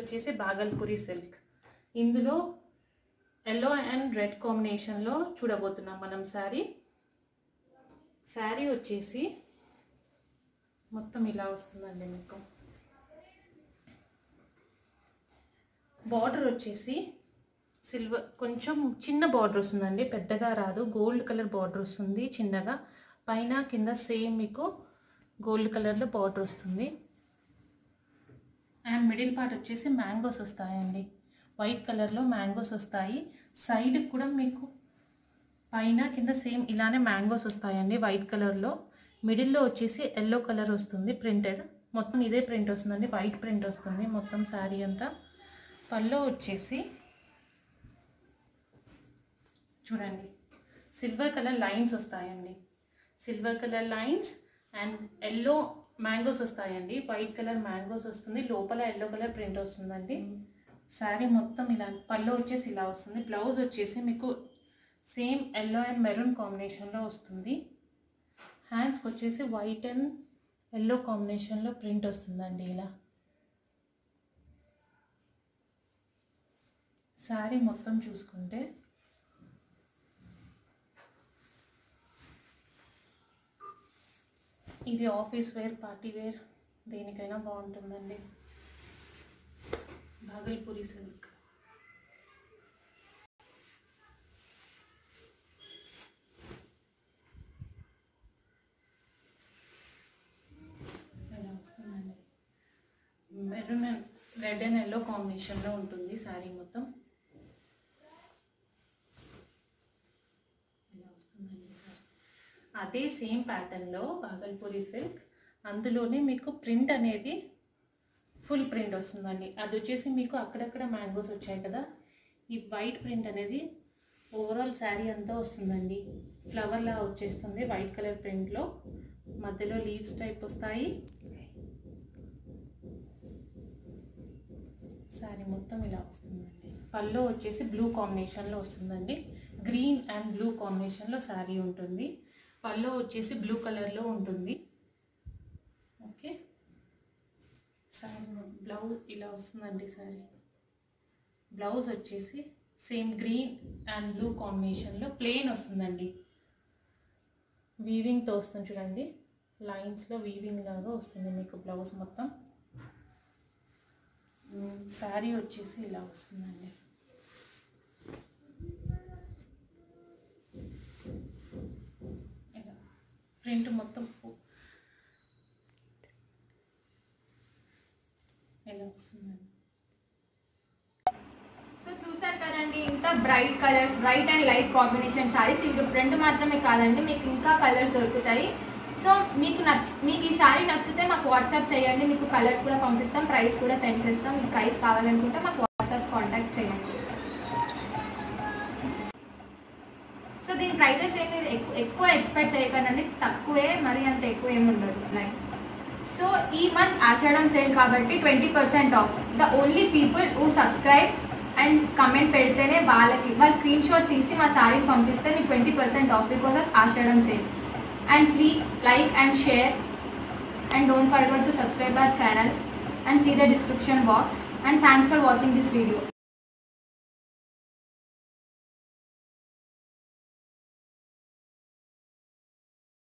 వచ్చేసి బాగల్పూరి సిల్క్ ఇందులో yellow and red కాంబినేషన్లో చూడబోతున్నాం మనం శారీ శారీ వచ్చేసి మొత్తం ఇలా వస్తుందండి మీకు బార్డర్ వచ్చేసి సిల్వర్ కొంచెం చిన్న బార్డర్ వస్తుందండి పెద్దగా రాదు గోల్డ్ కలర్ బార్డర్ వస్తుంది చిన్నగా పైన కింద సేమ్ మీకు గోల్డ్ కలర్లో బార్డర్ వస్తుంది అండ్ మిడిల్ పార్ట్ వచ్చేసి మ్యాంగోస్ వస్తాయండి వైట్ కలర్లో మ్యాంగోస్ వస్తాయి సైడ్ కూడా మీకు పైన కింద సేమ్ ఇలానే మ్యాంగోస్ వస్తాయండి వైట్ కలర్లో మిడిల్లో వచ్చేసి ఎల్లో కలర్ వస్తుంది ప్రింటెడ్ మొత్తం ఇదే ప్రింట్ వస్తుందండి వైట్ ప్రింట్ వస్తుంది మొత్తం శారీ అంతా పల్లో వచ్చేసి చూడండి సిల్వర్ కలర్ లైన్స్ వస్తాయండి silver colour lines and yellow mangoes వస్తాయండి వైట్ కలర్ మ్యాంగోస్ వస్తుంది లోపల ఎల్లో కలర్ ప్రింట్ వస్తుందండి శారీ మొత్తం ఇలా పళ్ళు వచ్చేసి ఇలా వస్తుంది బ్లౌజ్ వచ్చేసి మీకు సేమ్ ఎల్లో అండ్ మెరూన్ కాంబినేషన్లో వస్తుంది హ్యాండ్స్కి వచ్చేసి వైట్ అండ్ ఎల్లో కాంబినేషన్లో ప్రింట్ వస్తుందండి ఇలా శారీ మొత్తం చూసుకుంటే ఇది ఆఫీస్ వేర్ పార్టీ వేర్ దేనికైనా బాగుంటుందండి భాగల్పూరి సిల్క్ ఇలా వస్తుందండి maroon and red and yellow కాంబినేషన్లో ఉంటుంది శారీ మొత్తం ఇలా వస్తుందండి సారీ అదే సేమ్ ప్యాటర్న్లో బాగల్పూరి సిల్క్ అందులోనే మీకు ప్రింట్ అనేది ఫుల్ ప్రింట్ వస్తుందండి అది వచ్చేసి మీకు అక్కడక్కడ మ్యాంగోస్ వచ్చాయి కదా ఈ వైట్ ప్రింట్ అనేది ఓవరాల్ శారీ అంతా వస్తుందండి ఫ్లవర్లా వచ్చేస్తుంది వైట్ కలర్ ప్రింట్లో మధ్యలో లీవ్స్ టైప్ వస్తాయి శారీ మొత్తం ఇలా వస్తుందండి పళ్ళు వచ్చేసి బ్లూ కాంబినేషన్లో వస్తుందండి గ్రీన్ అండ్ బ్లూ కాంబినేషన్లో శారీ ఉంటుంది పళ్ళు వచ్చేసి బ్లూ కలర్లో ఉంటుంది ఓకే శారీ బ్లౌజ్ ఇలా వస్తుందండి శారీ బ్లౌజ్ వచ్చేసి సేమ్ గ్రీన్ అండ్ బ్లూ కాంబినేషన్లో ప్లెయిన్ వస్తుందండి వీవింగ్తో వస్తుంది చూడండి లైన్స్లో వీవింగ్ లాగా వస్తుంది మీకు బ్లౌజ్ మొత్తం శారీ వచ్చేసి ఇలా వస్తుందండి ఇలా ప్రింట్ మొత్తం ఇలా వస్తుందండి సో చూసారు కదండి ఇంత bright colours bright and light combination sarees ఇప్పుడు ప్రింట్ మాత్రమే కాదండి మీకు ఇంకా కలర్స్ దొరుకుతాయి సో మీకు నచ్చ మీకు ఈ సారీ నచ్చితే మాకు వాట్సాప్ చేయండి మీకు కలర్స్ కూడా పంపిస్తాం ప్రైస్ కూడా సెండ్ చేస్తాం మీకు ప్రైస్ కావాలనుకుంటే మాకు వాట్సాప్ కాంటాక్ట్ చేయండి సో దీని ప్రైజెస్ ఏమి ఎక్కు- ఎక్కువ ఎక్స్పెక్ట్ చేయకండి తక్కువే మరి అంత ఎక్కువ ఏమి ఉండదు లైక్ సో ఈ మంత్ ఆషాఢం సేల్ కాబట్టి twenty percent off the only people who subscribe and comment పెడితేనే వాళ్ళకి వాళ్ళ స్క్రీన్ షాట్ తీసి మా సారీని పంపిస్తే మీకు twenty percent off because of Ashadham sale and please like and share and don't forget to subscribe our channel and see the description box and thanks for watching this video